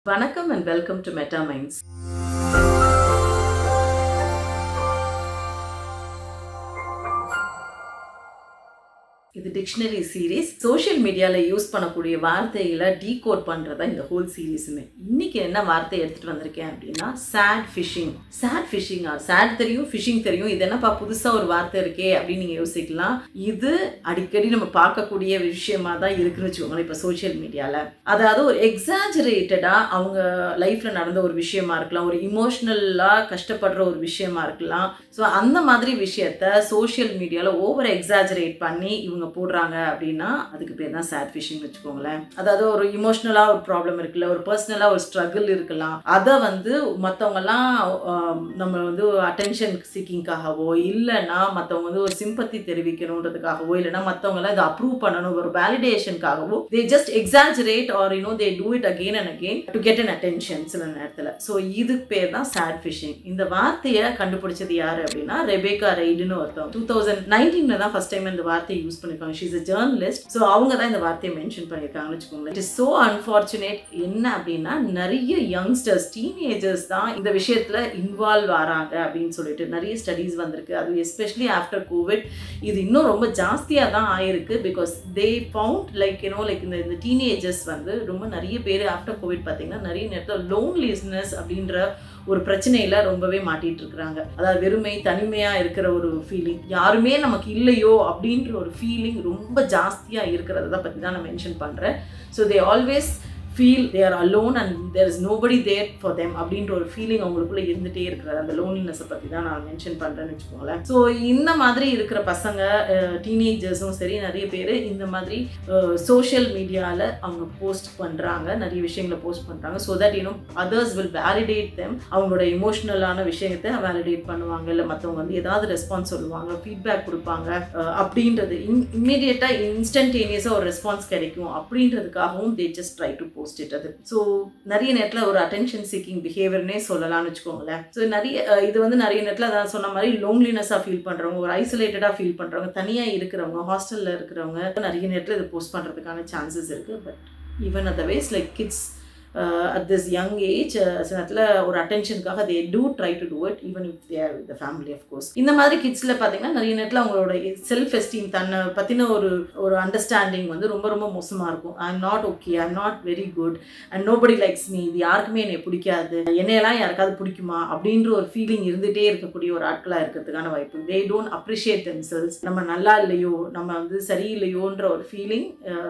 வணக்கம் and welcome to Meta Minds இது dictionary series social மீடியாவில் யூஸ் பண்ணக்கூடிய வார்த்தைகளை டீகோட் பண்ணுறதா இந்த ஹோல் சீரீஸுமே இன்னைக்கு என்ன வார்த்தை எடுத்துகிட்டு வந்திருக்கேன் அப்படின்னா சேட் ஃபிஷிங் சேட் ஃபிஷிங்கா சேட் தெரியும் ஃபிஷிங் தெரியும் இது என்னப்பா புதுசாக ஒரு வார்த்தை இருக்கே அப்படின்னு நீங்கள் யோசிக்கலாம் இது அடிக்கடி நம்ம பார்க்கக்கூடிய விஷயமா தான் இருக்குன்னு வச்சுக்கோங்களேன் இப்போ சோஷியல் மீடியாவில் அதாவது ஒரு எக்ஸாஜரேட்டடாக அவங்க லைஃப்பில் நடந்த ஒரு விஷயமா இருக்கலாம் ஒரு இமோஷ்னலாக கஷ்டப்படுற ஒரு விஷயமா இருக்கலாம் ஸோ அந்த மாதிரி விஷயத்த சோஷியல் மீடியாவில் ஓவர் எக்ஸாஜரேட் பண்ணி இவங்க போடுறாங்க அப்படின்னா அதுக்கு பேர் தான் சேட் ஃபிஷிங் வச்சுக்கோங்களேன் அதாவது ஒரு இமோஷ்னலாக ஒரு ப்ராப்ளம் இருக்குல்ல ஒரு பர்சனலாக ஒரு ஸ்ட்ரகிள் இருக்கலாம் அதை வந்து மற்றவங்கலாம் நம்ம வந்து அட்டென்ஷன் சீக்கிங்காகவோ இல்லைன்னா மற்றவங்க வந்து ஒரு சிம்பத்தி தெரிவிக்கணுன்றதுக்காகவோ இல்லைன்னா மற்றவங்களாம் இதை அப்ரூவ் பண்ணணும் ஒரு வேலிடேஷனுக்காகவோ they just exaggerate or you know they do it again and again to get an attention சில நேரத்தில் ஸோ இதுக்கு பேர் தான் சேட் ஃபிஷிங் இந்த வார்த்தையை கண்டுபிடிச்சது யார் அப்படின்னா ரெபேக்கா ரைடுன்னு ஒருத்தவங்க டூ தௌசண்ட் நைன்டீனில் தான் ஃபஸ்ட் டைம் இந்த வார்த்தையை யூஸ் பண்ணியிருக்காங்க ஷீஸ் அ ஜேர்னலிஸ்ட் ஸோ அவங்க தான் இந்த வார்த்தையை மென்ஷன் பண்ணியிருக்காங்கன்னு வச்சுக்கோங்களேன் இட் இஸ் ஸோ அன்ஃபார்ச்சுனேட் என்ன அப்படின்னா நிறைய யங்ஸ்டர்ஸ் டீனேஜர்ஸ் தான் இந்த விஷயத்தில் இன்வால்வ் ஆகிறாங்க அப்படின்னு சொல்லிட்டு நிறைய ஸ்டடீஸ் வந்திருக்கு அது எஸ்பெஷலி ஆஃப்டர் கோவிட் இது இன்னும் ரொம்ப ஜாஸ்தியாக தான் ஆயிருக்கு because they found like you know like இந்த இந்த டீனேஜர்ஸ் வந்து ரொம்ப நிறைய பேர் ஆஃப்டர் கோவிட் பார்த்தீங்கன்னா நிறைய நேரத்தில் லோன்லிஸ்னஸ் அப்படின்ற ஒரு பிரச்சனையில ரொம்பவே மாட்டிட்டு இருக்கிறாங்க அதாவது வெறுமை தனிமையா இருக்கிற ஒரு ஃபீலிங் யாருமே நமக்கு இல்லையோ அப்படின்ற ஒரு ஃபீலிங் ரொம்ப ஜாஸ்தியா இருக்கிறத பத்தி தான் நான் மென்ஷன் பண்றேன் so they always feel they're alone and there is nobody there for them அப்படின்ற ஒரு ஃபீலிங் அவங்களுக்குள்ள இருந்துகிட்டே இருக்கிறது அந்த லோன்லினஸை பற்றி தான் நான் மென்ஷன் பண்ணுறேன்னு வச்சுக்கோங்களேன் ஸோ இந்த மாதிரி இருக்கிற பசங்க டீனேஜர்ஸும் சரி நிறைய பேர் இந்த மாதிரி சோஷியல் மீடியாவில் அவங்க போஸ்ட் பண்ணுறாங்க நிறைய விஷயங்களை போஸ்ட் பண்ணுறாங்க so that you know others will validate them அவங்களோட இமோஷ்னலான விஷயத்தை வேலிடேட் பண்ணுவாங்க இல்லை மற்றவங்க வந்து ஏதாவது ரெஸ்பான்ஸ் சொல்லுவாங்க ஃபீட்பேக் கொடுப்பாங்க அப்படின்றது இன் இம்மீடியட்டாக இன்ஸ்டன்டேனியஸாக ஒரு ரெஸ்பான்ஸ் கிடைக்கும் அப்படின்றதுக்காகவும் they just try to post it அது ஸோ நிறைய நேரத்தில் ஒரு அட்டென்ஷன் சீக்கிங் பிஹேவியர்னே சொல்லலாம்னு வச்சுக்கோங்களேன் ஸோ நிறைய இது வந்து நிறைய நேரத்தில் அதான் சொன்ன மாதிரி லோன்லினஸாக ஃபீல் பண்ணுறவங்க ஒரு ஐசோலேட்டடாக ஃபீல் பண்ணுறவங்க தனியாக இருக்கிறவங்க ஹாஸ்டலில் இருக்கிறவங்க நிறைய நேரத்தில் இது போஸ்ட் பண்ணுறதுக்கான சான்சஸ் இருக்குது but even otherwise like kids at this young age சில நேரத்தில் ஒரு அட்டென்ஷனுக்காக they do try to do it even if they're with family course இந்த மாதிரி கிட்ஸில் பார்த்தீங்கன்னா நிறைய நேரத்தில் அவங்களோட செல்ஃப் எஸ்டீம் தன்னை பற்றின ஒரு ஒரு அண்டர்ஸ்டாண்டிங் வந்து ரொம்ப ரொம்ப மோசமாக இருக்கும் I am not okay I am not very good and nobody likes me இது யாருக்குமே என்னை பிடிக்காது என்னையெல்லாம் யாருக்காவது பிடிக்குமா அப்படின்ற ஒரு ஃபீலிங் இருந்துகிட்டே இருக்கக்கூடிய ஒரு ஆட்களாக இருக்கிறதுக்கான வாய்ப்பு தே டோன்ட் அப்ரிஷியேட் தெம்செல்ஸ் நம்ம நல்லா இல்லையோ நம்ம வந்து சரியில்லையோன்ற ஒரு feeling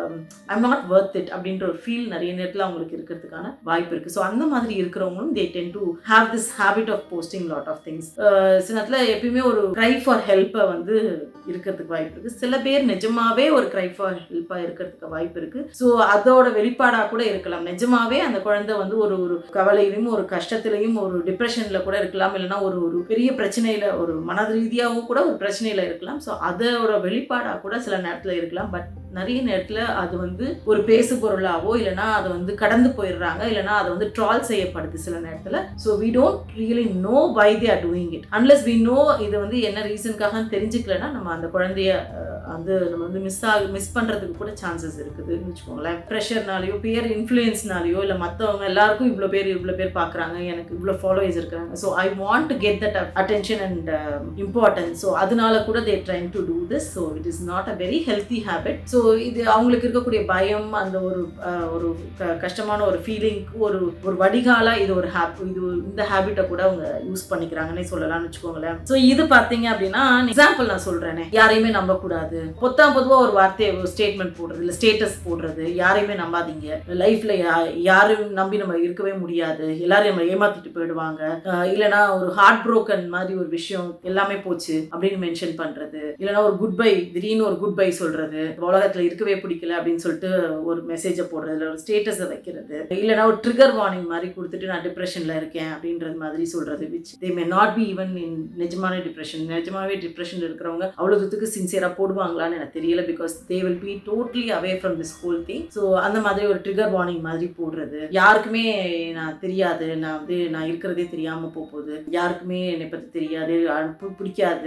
I am not worth it அப்படின்ற ஒரு ஃபீல் நிறைய நேரத்தில் அவங்களுக்கு இருக்கிறதுக்கு இருக்கிறதுக்கான வாய்ப்பு இருக்குது ஸோ அந்த மாதிரி இருக்கிறவங்களும் they tend to have this habit of posting lot of things சில நேரத்தில் எப்பயுமே ஒரு க்ரை ஃபார் ஹெல்ப்பை வந்து இருக்கிறதுக்கு வாய்ப்பு இருக்குது சில பேர் நிஜமாவே ஒரு க்ரை ஃபார் ஹெல்ப்பாக இருக்கிறதுக்கு வாய்ப்பு இருக்குது ஸோ அதோட வெளிப்பாடாக கூட இருக்கலாம் நிஜமாவே அந்த குழந்தை வந்து ஒரு ஒரு கவலையிலையும் ஒரு கஷ்டத்துலையும் ஒரு டிப்ரெஷனில் கூட இருக்கலாம் இல்லைன்னா ஒரு ஒரு பெரிய பிரச்சனையில் ஒரு மன ரீதியாகவும் கூட ஒரு பிரச்சனையில் இருக்கலாம் ஸோ அதோட வெளிப்பாடாக கூட சில நேரத்தில் இருக்கலாம் பட் நிறைய நேரத்தில் அது வந்து ஒரு பேசு பொருளாவோ இல்லைனா அதை வந்து கடந்து போயிடுறாங்க இல்லைனா அதை வந்து ட்ரால் செய்யப்படுது சில நேரத்தில் so we don't really know why they are doing it unless we know இது வந்து என்ன ரீசனுக்காக தெரிஞ்சுக்கலன்னா நம்ம அந்த குழந்தைய வந்து நம்ம வந்து மிஸ் ஆக மிஸ் பண்ணுறதுக்கு கூட சான்சஸ் இருக்குதுன்னு வச்சுக்கோங்களேன் ப்ரெஷர்னாலேயோ பேர் இன்ஃப்ளூயன்ஸ்னாலேயோ இல்லை மற்றவங்க எல்லாருக்கும் இவ்வளோ பேர் இவ்வளோ பேர் பார்க்குறாங்க எனக்கு இவ்வளோ ஃபாலோவர்ஸ் இருக்கிறாங்க so I want to get that attention and importance so அதனால கூட they trying to do this so it is not a very healthy habit so இது அவங்களுக்கு இருக்கக்கூடிய பயம் அந்த ஒரு ஒரு கஷ்டமான ஒரு ஃபீலிங்க்கு ஒரு ஒரு வடிகாலாக இது ஒரு ஹேப் இது இந்த ஹேபிட்டை கூட அவங்க யூஸ் பண்ணிக்கிறாங்கன்னே சொல்லலாம்னு வச்சுக்கோங்களேன் ஸோ இது பார்த்தீங்க அப்படின்னா எக்ஸாம்பிள் நான் சொல்கிறேனே யாரையுமே நம்பக்கூடாது பொத்தாம் பொதுவாக ஒரு வார்த்தையை ஒரு ஸ்டேட்மெண்ட் போடுறது இல்லை ஸ்டேட்டஸ் போடுறது யாரையுமே நம்பாதீங்க லைஃப்பில் யாரும் நம்பி நம்ம இருக்கவே முடியாது எல்லாரும் நம்ம ஏமாத்திட்டு போயிடுவாங்க இல்லைனா ஒரு ஹார்ட் ப்ரோக்கன் மாதிரி ஒரு விஷயம் எல்லாமே போச்சு அப்படின்னு மென்ஷன் பண்ணுறது இல்லைனா ஒரு குட் பை திடீர்னு ஒரு குட் பை சொல்கிறது உலகத்தில் இருக்கவே பிடிக்கல அப்படின்னு சொல்லிட்டு ஒரு மெசேஜை போடுறது இல்லை ஒரு ஸ்டேட்டஸை வைக்கிறது இல்லைனா ஒரு ட்ரிகர் வார்னிங் மாதிரி கொடுத்துட்டு நான் டிப்ரெஷனில் இருக்கேன் அப்படின்றது மாதிரி சொல்கிறது which they may not be even in நிஜமான டிப்ரெஷன் நிஜமாவே டிப்ரெஷன் இருக்கிறவங்க அவ்வளோ தூரத்துக்கு சின்சியராக போடுவாங்களான்னு எனக்கு தெரியல because they will be totally away from this whole thing so அந்த மாதிரி ஒரு ட்ரிகர் வார்னிங் மாதிரி போடுறது யாருக்குமே நான் தெரியாது நான் வந்து நான் இருக்கிறதே தெரியாமல் போகுது யாருக்குமே என்னை பற்றி தெரியாது பிடிக்காது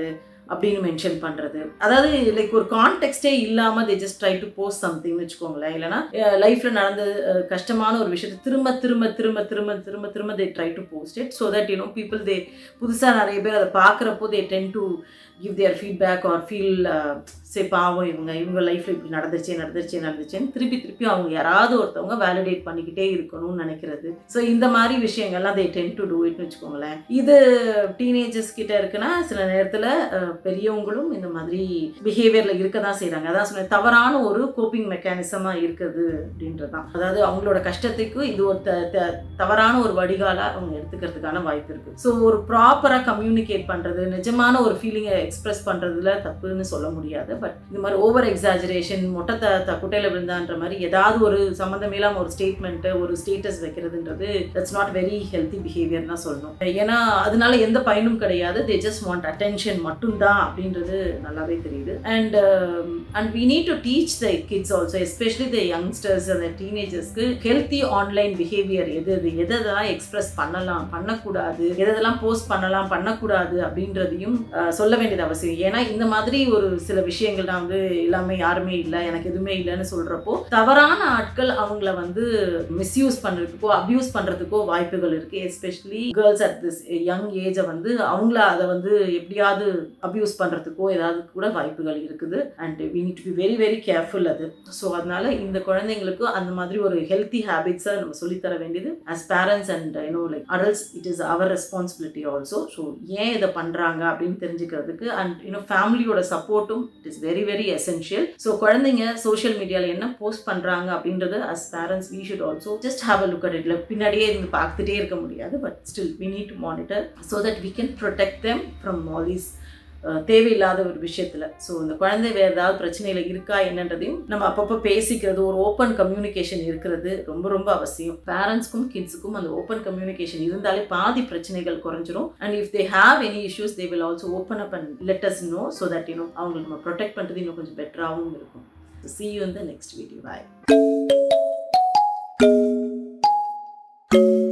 அப்படின்னு மென்ஷன் பண்ணுறது அதாவது லைக் ஒரு கான்டெக்ஸ்டே இல்லாமல் they just try to post சம்திங்னு வச்சுக்கோங்களேன் இல்லைனா லைஃப்பில் நடந்த அஹ், கஷ்டமான ஒரு விஷயத்தை திரும்ப திரும்ப திரும்ப திரும்ப திரும்ப திரும்ப they try to post it so that you know people they புதுசாக நிறைய பேர் அதை பார்க்குறப்போ they tend to give their feedback or feel சரி பாவம் இவங்க இவங்க லைஃப்பில் இப்படி நடந்துச்சு நடந்துச்சு நடந்துச்சுன்னு திருப்பி திருப்பி அவங்க யாராவது ஒருத்தவங்க வேலிடேட் பண்ணிக்கிட்டே இருக்கணும்னு நினைக்கிறது ஸோ இந்த மாதிரி விஷயங்கள்லாம் தே டென் டு டூ இட்னு வச்சுக்கோங்களேன் இது டீனேஜர்ஸ் கிட்ட இருக்குன்னா சில நேரத்தில் பெரியவங்களும் இந்த மாதிரி பிஹேவியரில் இருக்க தான் செய்கிறாங்க அதான் சொன்னேன் தவறான ஒரு கோப்பிங் மெக்கானிசமாக இருக்குது அப்படின்றது தான் அதாவது அவங்களோட கஷ்டத்துக்கு இது ஒரு த த- தவறான ஒரு வடிகாலாக அவங்க எடுத்துக்கிறதுக்கான வாய்ப்பு இருக்குது ஸோ ஒரு ப்ராப்பராக கம்யூனிகேட் பண்ணுறது நிஜமான ஒரு ஃபீலிங்கை எக்ஸ்பிரஸ் பண்ணுறதுல தப்புன்னு சொல்ல முடியாது பட் இந்த மாதிரி ஓவர் எக்ஸாஜரேஷன் மொட்டை த த குட்டையில் விழுந்தான்ற மாதிரி ஏதாவது ஒரு சம்மந்தம் இல்லாமல் ஒரு ஸ்டேட்மெண்ட்டு ஒரு ஸ்டேட்டஸ் வைக்கிறதுன்றது that's not very healthy behaviour தான் சொல்லணும் ஏன்னா அதனால எந்த பயனும் கிடையாது தே ஜஸ்ட் வாண்ட் அட்டென்ஷன் மட்டும்தான் அப்படின்றது நல்லாவே தெரியுது and and we need to teach the kids also especially the youngsters அந்த டீனேஜர்ஸ்க்கு ஹெல்த்தி ஆன்லைன் பிஹேவியர் எது எது எதெல்லாம் எக்ஸ்பிரஸ் பண்ணலாம் பண்ணக்கூடாது எதெல்லாம் போஸ்ட் பண்ணலாம் பண்ணக்கூடாது அப்படின்றதையும் அஹ், சொல்ல வேண்டியது அவசியம் ஏன்னா இந்த மாதிரி ஒரு சில விஷயங்கள் நான் வந்து எல்லாமே யாருமே இல்லை எனக்கு எதுவுமே இல்லைன்னு சொல்றப்போ தவறான ஆட்கள் அவங்கள வந்து மிஸ்யூஸ் பண்றதுக்கோ அபியூஸ் பண்றதுக்கோ வாய்ப்புகள் இருக்கு especially girls at this young ஏஜை வந்து அவங்கள அதை வந்து எப்படியாவது அபியூஸ் பண்றதுக்கோ ஏதாவது கூட வாய்ப்புகள் இருக்குது and we need to be very very careful அது ஸோ அதனால இந்த குழந்தைங்களுக்கு அந்த மாதிரி ஒரு ஹெல்த்தி ஹேபிட்ஸை நம்ம சொல்லித்தர வேண்டியது as parents and you know like adults it is our responsibility also so ஏன் இதை பண்ணுறாங்க அப்படின்னு தெரிஞ்சுக்கிறதுக்கு அண்ட் இன்னும் ஃபேமிலியோட சப்போர்ட்டும் it is very very essential so குழந்தைங்க சோஷியல் மீடியாவில் என்ன போஸ்ட் பண்ணுறாங்க அப்படின்றது as parents we should also just have a look at இட்ல பின்னாடியே இருந்து பார்த்துட்டே இருக்க முடியாது but still we need to monitor so that we can protect them from all these தேவையில்லாத ஒரு விஷயத்தில் ஸோ இந்த குழந்தை வேறு ஏதாவது பிரச்சனையில் இருக்கா என்னன்றதையும் நம்ம அப்பப்போ பேசிக்கிறது ஒரு ஓப்பன் கம்யூனிகேஷன் இருக்கிறது ரொம்ப ரொம்ப அவசியம் பேரண்ட்ஸ்க்கும் கிட்ஸுக்கும் அந்த ஓப்பன் கம்யூனிகேஷன் இருந்தாலே பாதி பிரச்சனைகள் குறைஞ்சிரும் and if they have any issues they will also open up and let us know so that you know அவங்களுக்கு நம்ம ப்ரொடெக்ட் பண்ணுறது இன்னும் கொஞ்சம் பெட்டராகவும் இருக்கும் see you in the next video bye